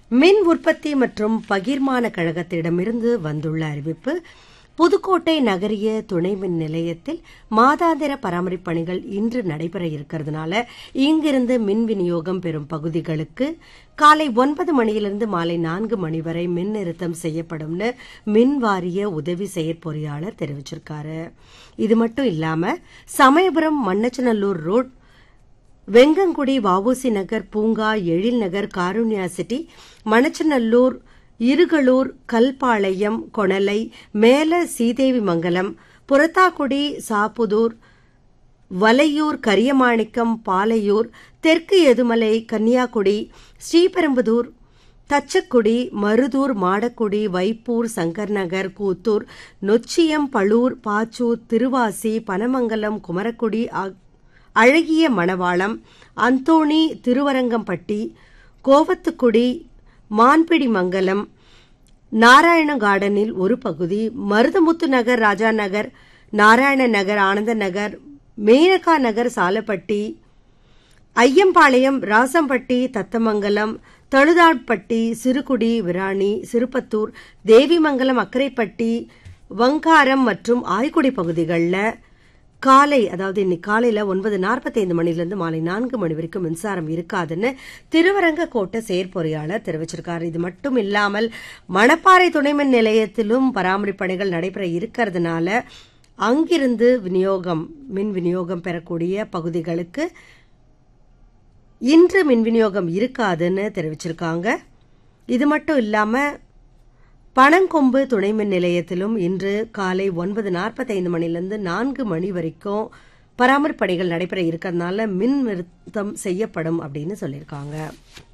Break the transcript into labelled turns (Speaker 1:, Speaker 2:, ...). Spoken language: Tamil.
Speaker 1: மின் உற்பத்தி மற்றும் பகிர்மான கழகத்திடமிருந்து வந்துள்ள அறிவிப்பு புதுக்கோட்டை நகரிய துணை மின் நிலையத்தில் மாதாந்திர பராமரிப்பு பணிகள் இன்று நடைபெற இருக்கிறதுனால இங்கிருந்து மின் விநியோகம் பெறும் பகுதிகளுக்கு காலை ஒன்பது மணியிலிருந்து மாலை நான்கு மணி வரை மின் நிறுத்தம் செய்யப்படும்னு மின் வாரிய உதவி செயற்பொறியாளர் தெரிவிச்சிருக்காரு இது மட்டும் இல்லாம சமயபுரம் மண்ணச்சநல்லூர் ரோட் வெங்கங்குடி வவுசி நகர் பூங்கா எழில் நகர் காருண்யா சிட்டி மணச்சநல்லூர் இருகளூர் கல்பாளையம் கொணலை மேல சீதேவி மங்கலம் புறத்தாக்குடி சாப்புதூர் வலையூர் கரியமாணிக்கம் பாலையூர் தெற்கு எதுமலை கன்னியாகுடி ஸ்ரீபெரும்புதூர் தச்சக்குடி மருதூர் மாடக்குடி வைப்பூர் சங்கர் நகர் கூத்தூர் நொச்சியம் பழூர் பாச்சூர் திருவாசி பனமங்கலம் குமரக்குடி அழகிய மணவாளம் அந்தோணி திருவரங்கம்பட்டி கோவத்துக்குடி மான்பிடி மங்கலம் நாராயண கார்டனில் ஒரு பகுதி மருதமுத்து நகர் ராஜா நகர் நாராயண நகர் ஆனந்த நகர் மேனகா நகர் சாலப்பட்டி ஐயம்பாளையம் ராசம்பட்டி தத்தமங்கலம் தழுதாட்பட்டி சிறுகுடி விராணி சிறுபத்தூர் தேவிமங்கலம் அக்கரைப்பட்டி வங்காரம் மற்றும் ஆய்குடி பகுதிகளில் காலை அதாவது இன்னைக்கு காலையில ஒன்பது நாற்பத்தைந்து மணிலிருந்து மாலை நான்கு மணி வரைக்கும் மின்சாரம் இருக்காதுன்னு திருவரங்க கோட்ட செயற்பொறியாளர் தெரிவிச்சிருக்காரு இது மட்டும் இல்லாமல் மணப்பாறை துணைமின் நிலையத்திலும் பராமரிப்பு பணிகள் நடைபெற இருக்கிறதுனால அங்கிருந்து விநியோகம் மின் விநியோகம் பெறக்கூடிய பகுதிகளுக்கு இன்று மின் விநியோகம் இருக்காதுன்னு தெரிவிச்சிருக்காங்க இது மட்டும் இல்லாம பனங்கொம்பு துணை மின் நிலையத்திலும் இன்று காலை ஒன்பது நாற்பத்தைந்து மணிலிருந்து நான்கு மணி வரைக்கும் பராமரிப்பு பணிகள் நடைபெற இருக்கிறதுனால மின் நிறுத்தம் செய்யப்படும் அப்படின்னு சொல்லியிருக்காங்க